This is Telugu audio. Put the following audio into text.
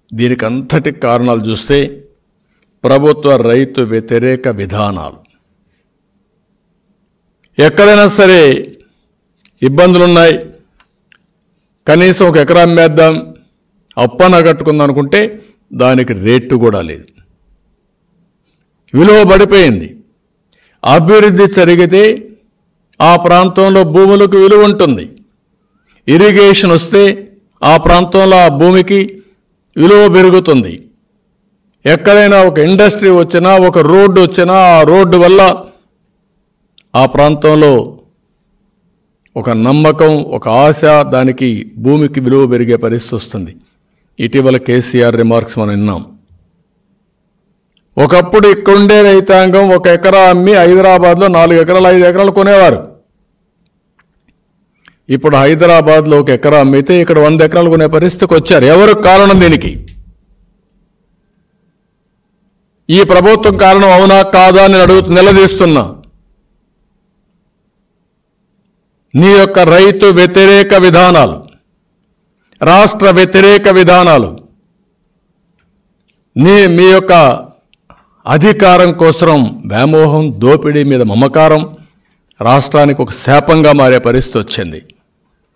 దీనికి అంతటి కారణాలు చూస్తే ప్రభుత్వ రైతు వ్యతిరేక విధానాలు ఎక్కడైనా సరే ఇబ్బందులున్నాయి కనీసం ఒక ఎకరా అమ్మేద్దాం అప్పన కట్టుకుందాం అనుకుంటే దానికి రేటు కూడా లేదు విలువ పడిపోయింది అభివృద్ధి జరిగితే ఆ ప్రాంతంలో భూములకు విలువ ఉంటుంది ఇరిగేషన్ వస్తే ఆ ప్రాంతంలో ఆ భూమికి విలువ పెరుగుతుంది ఎక్కడైనా ఒక ఇండస్ట్రీ వచ్చినా ఒక రోడ్డు వచ్చినా ఆ రోడ్డు వల్ల ఆ ప్రాంతంలో ఒక నమ్మకం ఒక ఆశ దానికి భూమికి విలువ పెరిగే పరిస్థితి వస్తుంది ఇటీవల కేసీఆర్ రిమార్క్స్ మనం విన్నాం ఒకప్పుడు ఇక్కడుండే రైతాంగం ఒక ఎకరా అమ్మి హైదరాబాద్లో నాలుగు ఎకరాలు ఐదు ఎకరాలు కొనేవారు ఇప్పుడు హైదరాబాద్లో ఒక ఎకరా అమ్మితే ఇక్కడ వంద ఎకరాలు కొనే పరిస్థితికి వచ్చారు ఎవరు కారణం దీనికి ఈ ప్రభుత్వం కారణం అవునా కాదా అని అడుగుతూ నిలదీస్తున్నా నీ యొక్క రైతు వ్యతిరేక విధానాలు రాష్ట్ర వ్యతిరేక విధానాలు నీ మీ యొక్క అధికారం కోసం వ్యామోహం దోపిడీ మీద మమకారం రాష్ట్రానికి ఒక శాపంగా మారే పరిస్థితి వచ్చింది